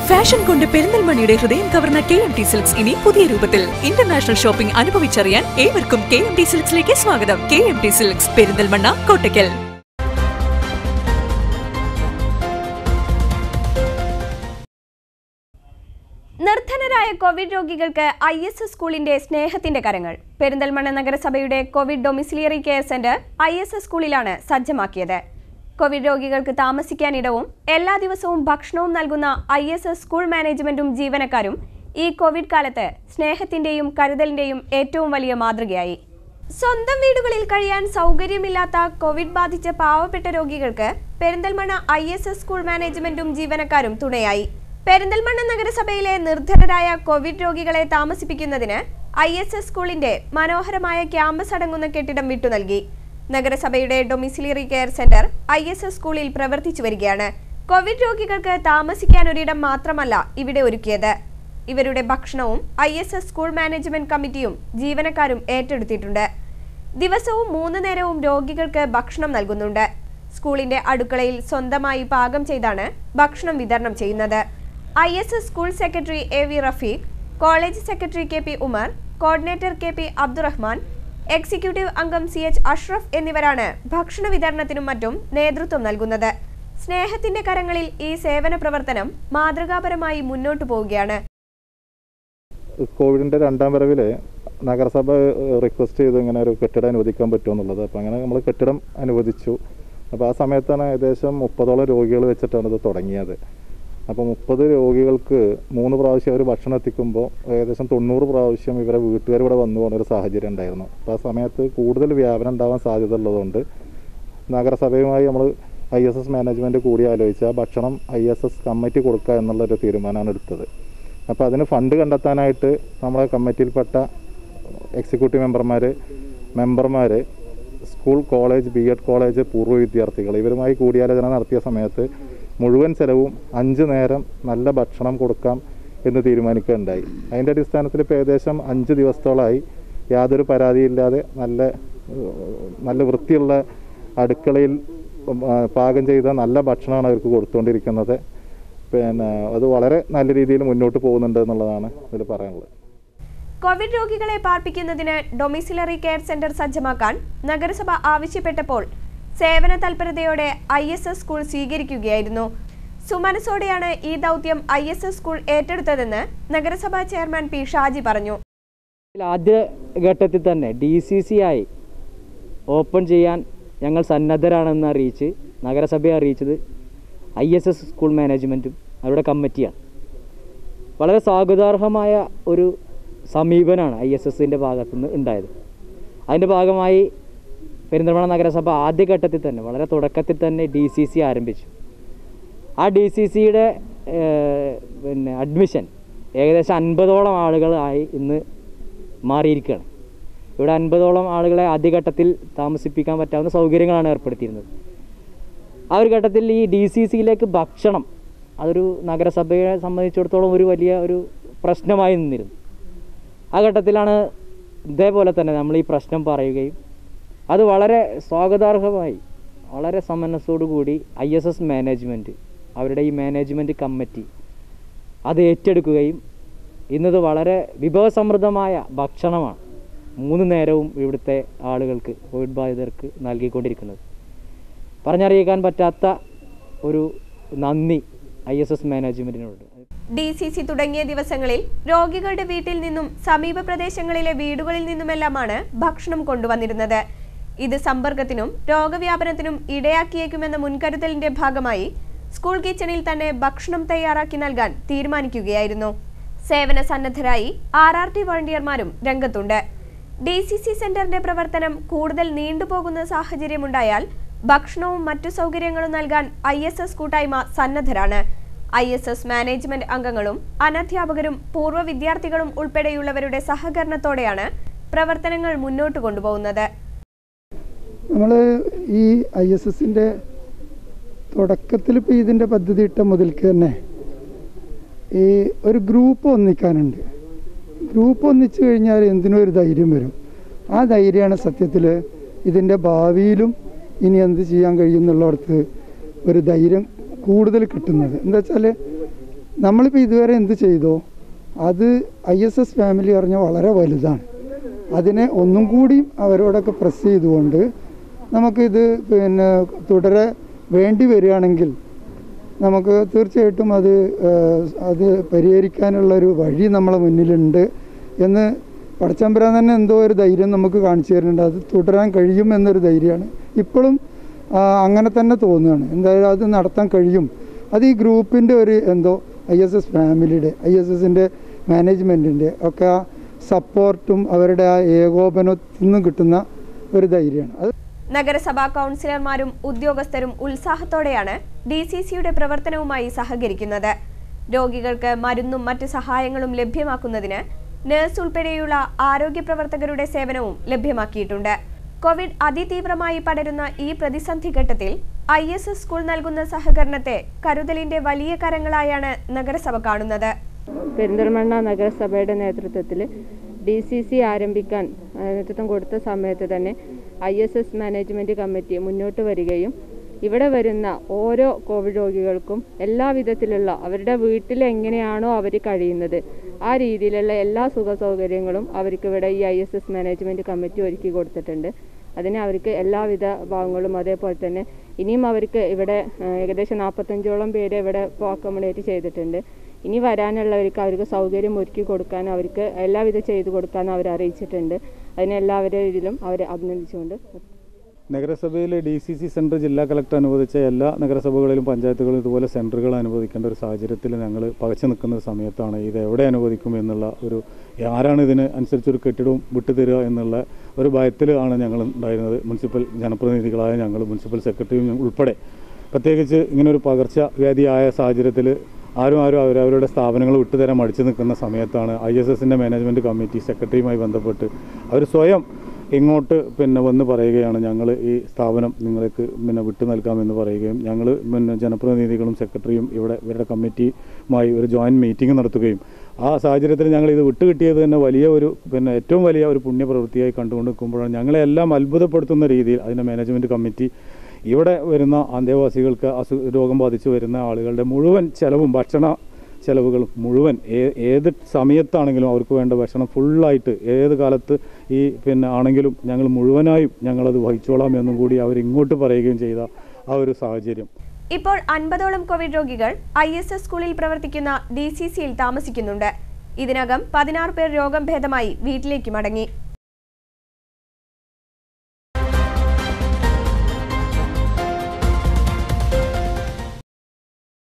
fashion കൊണ്ട് പെരിന്തൽമണിയുടെ ഹൃദയം കവർന്ന കെ എം ടി സിൽക്സ് ഇനി പുതിയ രൂപത്തിൽ ഇന്റർനാഷണൽ ഷോപ്പിംഗ് അനുഭവിച്ചറിയാൻ ഏവർക്കും കെ എം ടി സിൽക്സിലേക്ക് സ്വാഗതം K M T silks Perinthalmanna Kottakkal നിർധനരായ കോവിഡ് രോഗികൾക്ക് ഐ എസ് എസ് സ്കൂളിന്റെ സ്നേഹത്തിന്റെ കരങ്ങൾ പെരിന്തൽമണ്ണ നഗരസഭയുടെ covid domiciliary care centre I S S സ്കൂളിലാണ് സജ്ജമാക്കിയത് കോവിഡ് രോഗികൾക്ക് താമസിക്കാനിടവും എല്ലാ ദിവസവും ഭക്ഷണവും നൽകുന്ന ഐ എസ് എസ് സ്കൂൾ മാനേജ്മെന്റും ജീവനക്കാരും ഈ കോവിഡ് കാലത്ത് സ്നേഹത്തിന്റെയും കരുതലിന്റെയും ഏറ്റവും വലിയ മാതൃകയായി സ്വന്തം വീടുകളിൽ കഴിയാൻ സൗകര്യമില്ലാത്ത കോവിഡ് ബാധിച്ച പാവപ്പെട്ട രോഗികൾക്ക് Perinthalmanna I S S school മാനേജ്മെന്റും ജീവനക്കാരും തുണയായി പെരിന്തൽമണ്ണ നഗരസഭയിലെ നിർധനരായ കോവിഡ് രോഗികളെ താമസിപ്പിക്കുന്നതിന് ഐ എസ് എസ് സ്കൂളിന്റെ മനോഹരമായ ക്യാമ്പസ് അടങ്ങുന്ന കെട്ടിടം വിട്ടു നൽകി നഗരസഭയുടെ domiciliary care centre I S S സ്കൂളിൽ പ്രവർത്തിച്ചു വരികയാണ് കോവിഡ് രോഗികൾക്ക് താമസിക്കാൻ ഒരിടം മാത്രമല്ല ഇവിടെ ഒരുക്കിയത് ഇവരുടെ ഭക്ഷണവും I S S school management കമ്മിറ്റിയും ജീവനക്കാരും ഏറ്റെടുത്തിട്ടുണ്ട് ദിവസവും മൂന്ന് നേരവും രോഗികൾക്ക് ഭക്ഷണം നൽകുന്നുണ്ട് സ്കൂളിന്റെ അടുക്കളയിൽ സ്വന്തമായി പാകം ചെയ്താണ് ഭക്ഷണം വിതരണം ചെയ്യുന്നത് I S S school secretary A V Rafeeq college secretary K P Umar coordinator K P Abdurahman executive അംഗം സി എച്ച് അഷ്റഫ് എന്നിവരാണ് ഭക്ഷണ വിതരണത്തിനും മറ്റും നേതൃത്വം നൽകുന്നത് സ്നേഹത്തിന്റെ കരങ്ങളിൽ ഈ സേവന പ്രവർത്തനം മാതൃകാപരമായി മുന്നോട്ടു പോവുകയാണ് കോവിഡിൻ്റെ രണ്ടാം വരവിൽ നഗരസഭ റിക്വസ്റ്റ് ചെയ്ത് ഇങ്ങനെ ഒരു കെട്ടിടം അനുവദിക്കാൻ പറ്റുമെന്നുള്ളത് അപ്പോൾ അങ്ങനെ നമ്മൾ കെട്ടിടം അനുവദിച്ചു അപ്പോൾ ആ സമയത്താണ് ഏകദേശം മുപ്പതോളം രോഗികൾ വെച്ചിട്ടാണ് ഇത് തുടങ്ങിയത് അപ്പോൾ മുപ്പത് രോഗികൾക്ക് മൂന്ന് പ്രാവശ്യം അവർ ഭക്ഷണം എത്തിക്കുമ്പോൾ ഏകദേശം തൊണ്ണൂറ് പ്രാവശ്യം ഇവരെ വീട്ടുകാർ ഇവിടെ വന്നു പോകുന്ന ഒരു സാഹചര്യം ഉണ്ടായിരുന്നു അപ്പോൾ ആ സമയത്ത് കൂടുതൽ വ്യാപനം ഉണ്ടാവാൻ സാധ്യത ഉള്ളതുകൊണ്ട് നഗരസഭയുമായി നമ്മൾ ഐ എസ് എസ് മാനേജ്മെൻറ്റ് കൂടി ആലോചിച്ച് ആ ഭക്ഷണം ഐ എസ് എസ് കമ്മിറ്റി കൊടുക്കുക എന്നുള്ളൊരു തീരുമാനമാണ് എടുത്തത് അപ്പോൾ അതിന് ഫണ്ട് കണ്ടെത്താനായിട്ട് നമ്മളെ കമ്മിറ്റിയിൽപ്പെട്ട എക്സിക്യൂട്ടീവ് മെമ്പർമാർ മെമ്പർമാർ school college B Ed college പൂർവ്വ വിദ്യാർത്ഥികൾ ഇവരുമായി കൂടിയാലോചന നടത്തിയ സമയത്ത് മുഴുവൻ ചെലവും അഞ്ച് നേരം നല്ല ഭക്ഷണം കൊടുക്കാം എന്ന് തീരുമാനിക്കുകയുണ്ടായി അതിൻ്റെ അടിസ്ഥാനത്തിൽ ഇപ്പോൾ ഏകദേശം അഞ്ച് ദിവസത്തോളമായി യാതൊരു പരാതിയില്ലാതെ നല്ല ഏഹ്, നല്ല വൃത്തിയുള്ള അടുക്കളയിൽ ഉം, ആ, പാകം ചെയ്ത നല്ല ഭക്ഷണമാണ് അവർക്ക് കൊടുത്തുകൊണ്ടിരിക്കുന്നത് പിന്നെ അത് വളരെ നല്ല രീതിയിൽ മുന്നോട്ട് പോകുന്നുണ്ട് എന്നുള്ളതാണ് ഇതിൽ പറയാനുള്ളത് കോവിഡ് രോഗികളെ പാർപ്പിക്കുന്നതിന് ഡൊമിസിലറി കെയർ സെന്റർ സജ്ജമാക്കാൻ നഗരസഭ ആവശ്യപ്പെട്ടപ്പോൾ സേവന തൽപരതയോടെ ഐ എസ് എസ് സ്കൂൾ സ്വീകരിക്കുകയായിരുന്നു സുമനസോടെയാണ് ഈ ദൗത്യം ഐ എസ് എസ് സ്കൂൾ ഏറ്റെടുത്തതെന്ന് നഗരസഭാ ചെയർമാൻ പി ഷാജി പറഞ്ഞു ആദ്യ ഘട്ടത്തിൽ തന്നെ ഡി സി സി ആയി ഓപ്പൺ ചെയ്യാൻ ഞങ്ങൾ സന്നദ്ധരാണെന്ന് അറിയിച്ച് നഗരസഭയെ അറിയിച്ചത് ഐ എസ് എസ് സ്കൂൾ മാനേജ്മെൻറ്റും അവരുടെ കമ്മിറ്റിയാണ് വളരെ സ്വാഗതാർഹമായ ഒരു സമീപനമാണ് ഐ എസ് എസിൻ്റെ ഭാഗത്തുനിന്ന് ഉണ്ടായത് അതിൻ്റെ ഭാഗമായി പെരിന്തൽമണ്ണ നഗരസഭ ആദ്യഘട്ടത്തിൽ തന്നെ വളരെ തുടക്കത്തിൽ തന്നെ ഡി സി സി ആരംഭിച്ചു ആ ഡി സി സിയുടെ പിന്നെ അഡ്മിഷൻ ഏകദേശം അൻപതോളം ആളുകളായി ഇന്ന് മാറിയിരിക്കുകയാണ് ഇവിടെ അൻപതോളം ആളുകളെ ആദ്യഘട്ടത്തിൽ താമസിപ്പിക്കാൻ പറ്റാവുന്ന സൗകര്യങ്ങളാണ് ഏർപ്പെടുത്തിയിരുന്നത് ആ ഒരു ഘട്ടത്തിൽ ഈ ഡി സി സിയിലേക്ക് ഭക്ഷണം അതൊരു നഗരസഭയെ സംബന്ധിച്ചിടത്തോളം ഒരു വലിയ ഒരു പ്രശ്നമായി നിന്നിരുന്നു ആ ഘട്ടത്തിലാണ് ഇതേപോലെ തന്നെ നമ്മൾ ഈ പ്രശ്നം പറയുകയും അത് വളരെ സ്വാഗതാർഹമായി വളരെ സമനസ്സോടു കൂടി ഐ എസ് എസ് മാനേജ്മെൻറ്റ് അവരുടെ ഈ മാനേജ്മെൻറ്റ് കമ്മിറ്റി അത് ഏറ്റെടുക്കുകയും ഇന്നത് വളരെ വിഭവസമൃദ്ധമായ ഭക്ഷണമാണ് മൂന്ന് നേരവും ഇവിടുത്തെ ആളുകൾക്ക് കോവിഡ് ബാധിതർക്ക് നൽകിക്കൊണ്ടിരിക്കുന്നത് പറഞ്ഞറിയിക്കാൻ പറ്റാത്ത ഒരു നന്ദി ഐ എസ് എസ് മാനേജ്മെൻറ്റിനോട് ഡി സി സി തുടങ്ങിയ ദിവസങ്ങളിൽ രോഗികളുടെ വീട്ടിൽ നിന്നും സമീപ പ്രദേശങ്ങളിലെ വീടുകളിൽ നിന്നുമെല്ലാമാണ് ഭക്ഷണം കൊണ്ടുവന്നിരുന്നത് ഇത് സമ്പർക്കത്തിനും രോഗവ്യാപനത്തിനും ഇടയാക്കിയേക്കുമെന്ന മുൻകരുതലിന്റെ ഭാഗമായി സ്കൂൾ കിച്ചണിൽ തന്നെ ഭക്ഷണം തയ്യാറാക്കി നൽകാൻ തീരുമാനിക്കുകയായിരുന്നു സേവന സന്നദ്ധരായി ആർ ആർ ടി വോളണ്ടിയർമാരും രംഗത്തുണ്ട് ഡി സി സി സെന്ററിന്റെ പ്രവർത്തനം കൂടുതൽ നീണ്ടുപോകുന്ന സാഹചര്യമുണ്ടായാൽ ഭക്ഷണവും മറ്റു സൗകര്യങ്ങളും നൽകാൻ ഐ എസ് എസ് കൂട്ടായ്മ സന്നദ്ധരാണ് ഐ എസ് എസ് മാനേജ്മെന്റ് അംഗങ്ങളും അനധ്യാപകരും പൂർവ്വ വിദ്യാർത്ഥികളും ഉൾപ്പെടെയുള്ളവരുടെ സഹകരണത്തോടെയാണ് പ്രവർത്തനങ്ങൾ മുന്നോട്ട് കൊണ്ടുപോകുന്നത് നമ്മൾ ഈ ഐ എസ് എസിൻ്റെ തുടക്കത്തിൽ ഇപ്പോൾ ഇതിൻ്റെ പദ്ധതി ഇട്ട മുതൽക്ക് തന്നെ ഈ ഒരു ഗ്രൂപ്പ് ഒന്നിക്കാനുണ്ട് ഗ്രൂപ്പ് ഒന്നിച്ചു കഴിഞ്ഞാൽ എന്തിനും ഒരു ധൈര്യം വരും ആ ധൈര്യമാണ് സത്യത്തിൽ ഇതിൻ്റെ ഭാവിയിലും ഇനി എന്ത് ചെയ്യാൻ കഴിയും എന്നുള്ളിടത്ത് ഒരു ധൈര്യം കൂടുതൽ കിട്ടുന്നത് എന്താ വെച്ചാൽ നമ്മളിപ്പോൾ ഇതുവരെ എന്ത് ചെയ്തോ അത് ഐ എസ് എസ് ഫാമിലി പറഞ്ഞാൽ വളരെ വലുതാണ് അതിനെ ഒന്നും കൂടി അവരോടൊക്കെ പ്രസ് ചെയ്തുകൊണ്ട് നമുക്കിത് പിന്നെ തുടരെ വേണ്ടി വരികയാണെങ്കിൽ നമുക്ക് തീർച്ചയായിട്ടും അത് ഏഹ്, അത് പരിഹരിക്കാനുള്ളൊരു വഴി നമ്മളെ മുന്നിലുണ്ട് എന്ന് പടച്ചമ്പരാൻ തന്നെ എന്തോ ഒരു ധൈര്യം നമുക്ക് കാണിച്ചു തരുന്നുണ്ട് അത് തുടരാൻ കഴിയും എന്നൊരു ധൈര്യമാണ് ഇപ്പോഴും ആ, അങ്ങനെ തന്നെ തോന്നുകയാണ് എന്തായാലും അത് നടത്താൻ കഴിയും അത് ഈ ഗ്രൂപ്പിൻ്റെ ഒരു എന്തോ ഐ എസ് എസ് ഫാമിലിയുടെ ഐ എസ് എസിൻ്റെ മാനേജ്മെൻറ്റിൻ്റെ ഒക്കെ ആ സപ്പോർട്ടും അവരുടെ ആ ഏകോപനത്തിൽ നിന്നും കിട്ടുന്ന ഒരു ധൈര്യമാണ് അത് നഗരസഭാ കൗൺസിലർമാരും ഉദ്യോഗസ്ഥരും ഉത്സാഹത്തോടെയാണ് ഡി സി സിയുടെ പ്രവർത്തനവുമായി സഹകരിക്കുന്നത് രോഗികൾക്ക് മരുന്നും മറ്റ് സഹായങ്ങളും ലഭ്യമാക്കുന്നതിന് നഴ്സ് ഉൾപ്പെടെയുള്ള ആരോഗ്യ പ്രവർത്തകരുടെ സേവനവും ലഭ്യമാക്കിയിട്ടുണ്ട് കോവിഡ് അതിതീവ്രമായി പടരുന്ന ഈ പ്രതിസന്ധി ഘട്ടത്തിൽ ഐ എസ് എസ് സ്കൂൾ നൽകുന്ന സഹകരണത്തെ കരുതലിന്റെ വലിയ കരങ്ങളായാണ് നഗരസഭ കാണുന്നത് പെരിന്തൽമണ്ണ നഗരസഭയുടെ നേതൃത്വത്തിൽ ഡി സി സി ആരംഭിക്കാൻ ആ, നേതൃത്വം കൊടുത്ത സമയത്ത് തന്നെ I S S management committee മുന്നോട്ട് വരികയും ഇവിടെ വരുന്ന ഓരോ കോവിഡ് രോഗികൾക്കും എല്ലാ വിധത്തിലുള്ള അവരുടെ വീട്ടിൽ എങ്ങനെയാണോ അവർ കഴിയുന്നത് ആ രീതിയിലുള്ള എല്ലാ സുഖ സൗകര്യങ്ങളും അവർക്ക് ഇവിടെ ഈ I S S management committee ഒരുക്കി കൊടുത്തിട്ടുണ്ട് അതിന് അവർക്ക് എല്ലാവിധ ഭാഗങ്ങളും അതേപോലെ തന്നെ ഇനിയും അവർക്ക് ഇവിടെ ആ, ഏകദേശം നാൽപ്പത്തഞ്ചോളം പേര് ഇവിടെ ഇപ്പോൾ അക്കോമഡേറ്റ് ചെയ്തിട്ടുണ്ട് ഇനി വരാനുള്ളവർക്ക് അവർക്ക് സൗകര്യം ഒരുക്കി കൊടുക്കാൻ അവർക്ക് എല്ലാവിധ ചെയ്തു കൊടുക്കാൻ അവർ അറിയിച്ചിട്ടുണ്ട് അതിന് എല്ലാവരുടെ ഇതിലും അവരെ അഭിനന്ദിച്ചുകൊണ്ട് നഗരസഭയിലെ ഡി സി സി സെൻറ്റർ ജില്ലാ കളക്ടർ അനുവദിച്ച എല്ലാ നഗരസഭകളിലും പഞ്ചായത്തുകളിലും ഇതുപോലെ സെൻറ്ററുകൾ അനുവദിക്കേണ്ട ഒരു സാഹചര്യത്തിൽ ഞങ്ങൾ പകച്ചു നിൽക്കുന്ന ഒരു സമയത്താണ് ഇത് എവിടെ അനുവദിക്കും എന്നുള്ള ഒരു ആരാണ് ഇതിന് അനുസരിച്ചൊരു കെട്ടിടവും വിട്ടുതരിക എന്നുള്ള ഒരു ഭയത്തിൽ ആണ് ഞങ്ങൾ ഉണ്ടായിരുന്നത് മുനിസിപ്പൽ ജനപ്രതിനിധികളായ ഞങ്ങൾ മുനിസിപ്പൽ സെക്രട്ടറിയും ഉൾപ്പെടെ പ്രത്യേകിച്ച് ഇങ്ങനെ ഒരു പകർച്ചവ്യാധിയായ സാഹചര്യത്തിൽ ആരും ആരും അവരവരുടെ സ്ഥാപനങ്ങൾ വിട്ടുതരാൻ മടിച്ചു നിൽക്കുന്ന സമയത്താണ് ഐ എസ് എസിൻ്റെ മാനേജ്മെൻറ്റ് കമ്മിറ്റി സെക്രട്ടറിയുമായി ബന്ധപ്പെട്ട് അവർ സ്വയം ഇങ്ങോട്ട് പിന്നെ വന്ന് പറയുകയാണ് ഞങ്ങൾ ഈ സ്ഥാപനം നിങ്ങൾക്ക് പിന്നെ വിട്ടു നൽകാമെന്ന് പറയുകയും ഞങ്ങൾ പിന്നെ ജനപ്രതിനിധികളും സെക്രട്ടറിയും ഇവിടെ ഇവരുടെ കമ്മിറ്റിയുമായി ഒരു ജോയിൻറ്റ് മീറ്റിംഗ് നടത്തുകയും ആ സാഹചര്യത്തിൽ ഞങ്ങൾ ഇത് വിട്ടുകിട്ടിയത് തന്നെ വലിയ ഒരു പിന്നെ ഏറ്റവും വലിയ ഒരു പുണ്യപ്രവൃത്തിയായി കണ്ടുകൊണ്ട് നിൽക്കുമ്പോഴാണ് ഞങ്ങളെല്ലാം അത്ഭുതപ്പെടുത്തുന്ന രീതിയിൽ അതിൻ്റെ മാനേജ്മെൻറ്റ് കമ്മിറ്റി ഇവിടെ വരുന്ന അന്തേവാസികൾക്ക് അസു രോഗം ബാധിച്ച് വരുന്ന ആളുകളുടെ മുഴുവൻ ചെലവും ഭക്ഷണ ചെലവുകളും മുഴുവൻ ഏ- ഏത് സമയത്താണെങ്കിലും അവർക്ക് വേണ്ട ഭക്ഷണം ഫുള്ളായിട്ട് ഏത് കാലത്ത് ഈ പിന്നെ ആണെങ്കിലും ഞങ്ങൾ മുഴുവനായും ഞങ്ങളത് വഹിച്ചോളാം എന്നും കൂടി അവർ ഇങ്ങോട്ട് പറയുകയും ചെയ്ത ആ ഒരു സാഹചര്യം ഇപ്പോൾ അൻപതോളം കോവിഡ് രോഗികൾ ഐ എസ് എസ് സ്കൂളിൽ പ്രവർത്തിക്കുന്ന ഡി സി സിയിൽ താമസിക്കുന്നുണ്ട് ഇതിനകം പതിനാറ് പേർ രോഗം ഭേദമായി വീട്ടിലേക്ക് മടങ്ങി